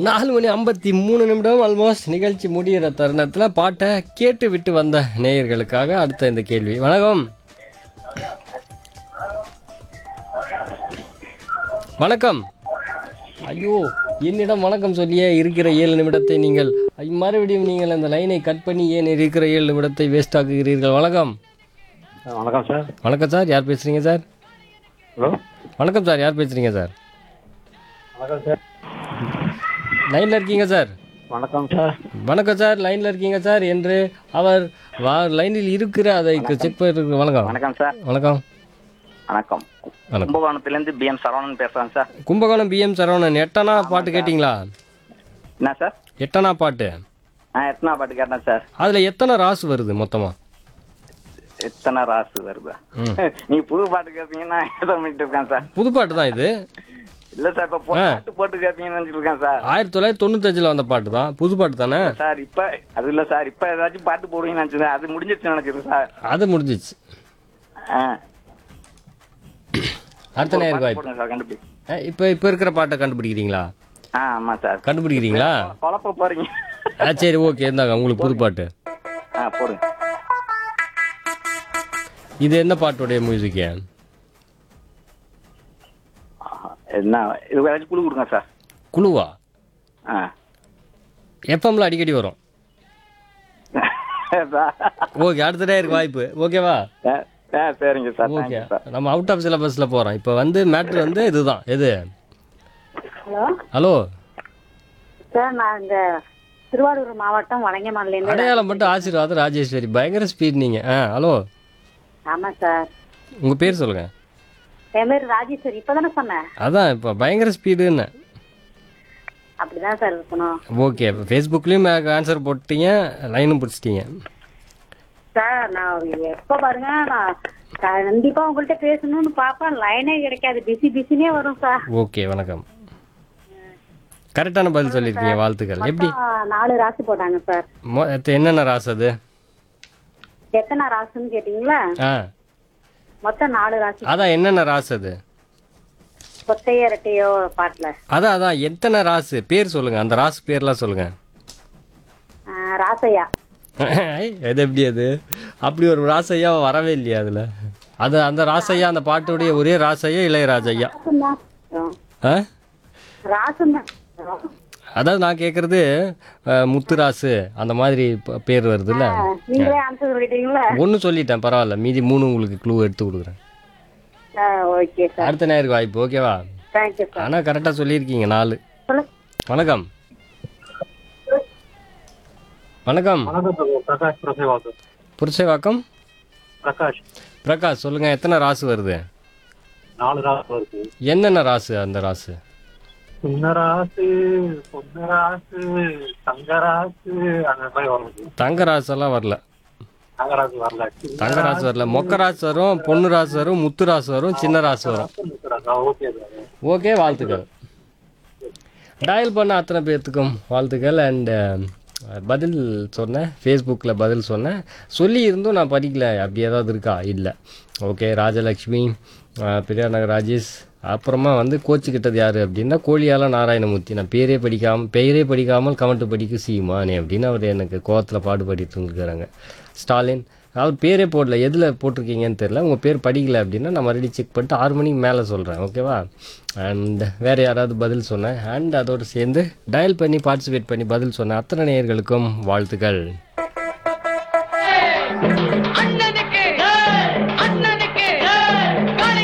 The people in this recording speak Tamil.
நாலு மணி ஐம்பத்தி மூணு நிமிடம் ஆல்மோஸ்ட் நிகழ்ச்சி முடிகிற தருணத்தில் பாட்டை கேட்டு விட்டு வந்த நேயர்களுக்காக அடுத்த இந்த கேள்வி வணக்கம் வணக்கம் ஐயோ என்னிடம் வணக்கம் சொல்லியே இருக்கிற ஏழு நிமிடத்தை நீங்கள் ஐ, மறுபடியும் நீங்கள் அந்த லைனை கட் பண்ணி ஏன் இருக்கிற ஏழு நிமிடத்தை வேஸ்ட் ஆக்குகிறீர்கள் வணக்கம் வணக்கம் சார் வணக்கம் சார் யார் பேசுறீங்க சார் ஹலோ வணக்கம் சார் யார் பேசுறீங்க சார் வணக்கம் சார் லைனில் இருக்கீங்க சார் வணக்கம் சார் வணக்கம் சார் லைனில் இருக்கீங்க சார் என்று அவர் வா லைனில் இருக்கிற அதை செக் பண்ணிட்டு வணக்கம் வணக்கம் சார் வணக்கம் வணக்கம் வணக்கம் கும்பகோணத்துலேருந்து பிஎம் சரவணன் பேசுகிறேன் சார் கும்பகோணம் பிஎம் சரவணன் எட்டனா பாட்டு கேட்டிங்களா என்ன சார் எட்டனா பாட்டு நான் எத்தனை பாட்டு கேட்டேன் சார் அதில் எத்தனை ராசு வருது மொத்தமாக எத்தனை ராசு வருது நீங்க புது பாட்டு கேட்பீங்கன்னா ஏதோ பண்ணிட்டு இருக்கேன் சார் புது பாட்டு தான் இது இல்ல சார் இப்ப போ- பாட்டு போட்டு கேட்பீங்கன்னு நினைச்சிட்டு இருக்கேன் சார் ஆயிரத்தி தொள்ளாயிரத்தி தொண்ணூத்தஞ்சில் வந்த பாட்டு தான் புது பாட்டு தானே சார் இப்ப அது இல்ல சார் இப்ப ஏதாச்சும் பாட்டு போடுவீங்கன்னு நினைச்சேன் அது முடிஞ்சிருச்சு நினைச்சிருக்கேன் சார் அது முடிஞ்சிச்சு ஆ. அடுத்த ஒரு நேருக்கு பாட்டு வாய்ப்பு போடுங்க சார் கண்டுபிடி இப்போ இப்போ இருக்கிற பாட்டை கண்டுபிடிக்கிறீங்களா ஆ ஆமா சார் கண்டுபிடிக்கிறீங்களா குழப்ப போறீங்க ஆ சரி ஓகே இருந்தாங்க உங்களுக்கு புது பாட்டு ஆ போடுங்க இது என்ன பாட்டுடைய மியூசிக்கு என்ன இது ஏதாச்சும் குழு கொடுங்க சார் குழுவா ஆ எஃப்எம்ல அடிக்கடி வரும் சார். ஓகே அடுத்த நேருக்கு வாய்ப்பு ஓகேவா ஆ, ஆ, சரிங்க சார் ஓகே தேங்க்யூ சார் நம்ம அவுட் ஆஃப் சிலபஸ்ல போறோம் இப்போ வந்து மேட்ரு வந்து இதுதான் எது ஹலோ ஹலோ சார் நான் இந்த திருவாரூர் மாவட்டம் வலங்கமல்லேருந்து அடையாளம் மட்டும் ஆசீர்வாதம் ராஜேஸ்வரி பயங்கர ஸ்பீட் நீங்க ஆ ஹலோ ஆமாம் சார் உங்க பேர் சொல்லுங்க என் பேர் ராஜேஸ்வரி இப்போ தானே சொன்னேன் அதான் இப்போ பயங்கர ஸ்பீடுன்னு அப்படிதான் சார் இருக்கணும் ஓகே இப்போ ஃபேஸ்புக்லேயும் ஆன்சர் போட்டீங்க லைனும் பிடிச்சிட்டீங்க சார் நான் எப்போ பாருங்க நான் கண்டிப்பா உங்கள்கிட்ட பேசணும்னு பார்ப்பேன் லைனே கிடைக்காது பிஸி பிஸினே வரும் சார் ஓகே வணக்கம் கரெக்டான பதில் சொல்லியிருக்கீங்க வாழ்த்துக்கள் எப்படி மொத்தம் நாலு ராசி போட்டாங்க சார் மொ- எத்த- என்னென்ன ராசு அது எத்தனை ராசுன்னு கேட்டிங்களா ஆ மொத்தம் நாலு ராசி அதான் என்னென்ன ராசு அது கொத்தையோ இரட்டையோ பாட்டுல அதான் அதான் எத்தனை ராசு பேர் சொல்லுங்க அந்த ராசு பேர்லாம் சொல்லுங்க ஆ, ராசையா எது எப்படி அது அப்படி ஒரு ராசையா வரவே இல்லையா அதுல அது அந்த ராசையா அந்த பாட்டுடைய ஒரே ராசையா இளையராஜையா ராசுன்னா ஆ ராசுன்னா அதாவது நான் கேட்குறது முத்துராசு அந்த மாதிரி ப- பேர் வருதுல்ல நீங்களே ஆன்சர் சொல்லிட்டீங்களா ஒன்று சொல்லிட்டேன் பரவாயில்ல மீதி மூணு உங்களுக்கு க்ளூ எடுத்து கொடுக்குறேன் ஓகே சார் அடுத்த நேருக்கு வாய்ப்பு ஓகேவா தேங்க்யூ சார் ஆனால் கரெக்டாக சொல்லியிருக்கீங்க நாலு சொல்லு வணக்கம் வணக்கம் வணக்கம் சார் பிரகாஷ் பிரசேவாசன் புருஷவாக்கம் பிரகாஷ் பிரகாஷ் சொல்லுங்க எத்தனை ராசு வருது நாலு ராசு வருது என்னென்ன ராசு அந்த ராசு சின்ன ராசு பொண்ணு ராசு தங்க ராசு அந்த மாதிரி வருது தங்க ராசெல்லாம் வரல தங்க ராசு வரல சின்ன தங்க ராசு வரல மொக்க ராசு வரும் பொண்ணு ராசு வரும் முத்து ராசு வரும் சின்ன ராசு வரும் ராசு ஓகே சார் ஓகே வாழ்த்துக்கள் டயல் பண்ண அத்தனை பேர்த்துக்கும் வாழ்த்துக்கள் அண்டு பதில் சொன்னேன் ஃபேஸ்புக்கில் பதில் சொன்னேன் சொல்லி இருந்தும் நான் படிக்கல அப்படி ஏதாவது இருக்கா இல்லை ஓகே ராஜலக்ஷ்மி அஹ், பெரியார் நகர் ராஜேஷ் அப்புறமா வந்து கோச்சுக்கிட்டது யார் அப்படின்னா கோழியால நாராயணமூர்த்தி நான் பேரே படிக்காமல் பெயரே படிக்காமல் கமெண்ட் படிக்க சீமானே அப்படின்னு அவர் எனக்கு கோவத்தில் பாடுபடிட்டு இருந்துருக்காங்க ஸ்டாலின் அவர் பேரே போடல எதில் போட்டிருக்கீங்கன்னு தெரில உங்கள் பேர் படிக்கல அப்படின்னா நான் மறுபடியும் செக் பண்ணிட்டு ஆறு மணிக்கு மேலே சொல்கிறேன் ஓகேவா அண்ட் வேறு யாராவது பதில் சொன்னேன் அண்ட் அதோடு சேர்ந்து டயல் பண்ணி பார்ட்டிசிபேட் பண்ணி பதில் சொன்ன அத்தனை நேயர்களுக்கும் வாழ்த்துக்கள் அண்ணனுக்கு